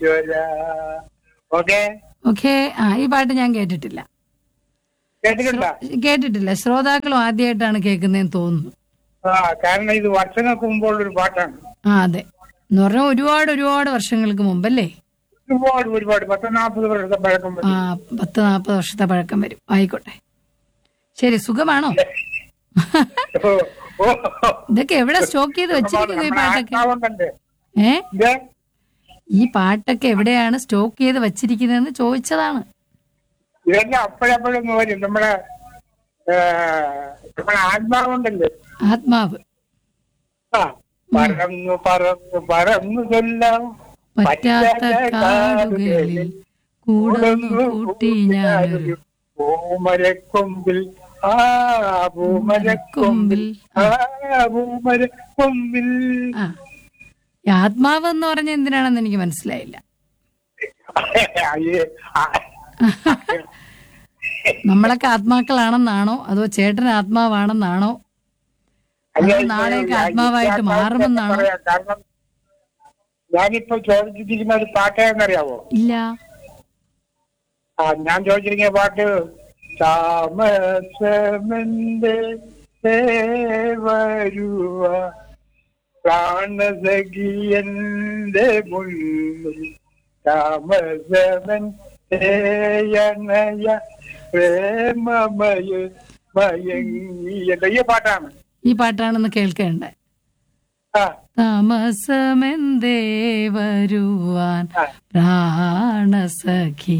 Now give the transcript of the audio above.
ഈശ്വര okay okay ആ ഈ പാട്ട് ഞാൻ കേട്ടിട്ടില്ല കേട്ടിട്ടുണ്ടോ കേട്ടിട്ടില്ല ശ്രോതാക്കളും ആദ്യമായിട്ടാണ് കേൾക്കുന്നതെന്ന് തോന്നുന്നു ആ കാരണം ഇത് വർഷങ്ങൾക്ക് മുമ്പുള്ളൊരു പാട്ടാണ് ആ അതെ എന്ന് പറഞ്ഞാൽ ഒരുപാട് ഒരുപാട് വർഷങ്ങൾക്ക് മുമ്പല്ലേ ഒരുപാട് ഒരുപാട് പത്ത് നാൽപ്പത് വർഷത്തെ പഴക്കം ആ വരും പത്ത് നാൽപ്പത് വർഷത്തെ പഴക്കം വരും ആയിക്കോട്ടെ ശരി സുഖമാണോ ഓ, ഓ, ഇതൊക്കെ എവിടെ സ്റ്റോക്ക് ചെയ്ത് വെച്ചിരിക്കുന്നു ഈ നമ്മുടെ പാട്ടൊക്കെ ആത്മാവം കണ്ട് ഏ ഇത് ഈ പാട്ടൊക്കെ എവിടെയാണ് സ്റ്റോക്ക് ചെയ്ത് വെച്ചിരിക്കുന്നതെന്ന് ചോദിച്ചതാണ് ഇതെല്ലാം അപ്പോഴപ്പോഴൊന്നും വരും നമ്മുടെ ഏ, നമ്മുടെ ആത്മാവുണ്ടല്ലോ ആത്മാവ് ആ പറന്നു പറന്നു പറന്നു ചൊല്ലാം പറ്റാത്ത കാടുകളിൽ കൂടൊന്നു കൂട്ടി ഞാനൊരു പൂമരക്കൊമ്പിൽ ആ പൂമരക്കൊമ്പിൽ ആ പൂമരക്കൊമ്പിൽ ആ ഈ ആത്മാവ് എന്ന് പറഞ്ഞ എന്തിനാണെന്ന് എനിക്ക് മനസ്സിലായില്ല അയ്യേ, ആ, നമ്മളൊക്കെ ആത്മാക്കളാണെന്നാണോ അതോ ചേട്ടൻ ആത്മാവാണെന്നാണോ അയ്യേ, അതോ നാളെയൊക്കെ ഞാൻ ആത്മാവായിട്ട് ഈ മാറുമെന്നാണോ പറയാം. കാരണം ഞാനിപ്പോ ചോദിച്ചിരിക്കുന്ന ഒരു പാട്ട് എന്നറിയാവോ ഇല്ല ആ ഞാൻ ചോദിച്ചിരിക്കുന്ന പാട്ട് താമസമെന്റെ വരുവ പ്രാണസഖിയന്റെ മുന്നിൽ താമസമൻ തേയണയ പ്രേമമയ മയങ്ങിയ ഈ പാട്ടാണ് ഈ പാട്ടാണെന്ന് കേൾക്കേണ്ടേ ആ താമസമെന്തേ വരുവാൻ ആ. പ്രാണസഖി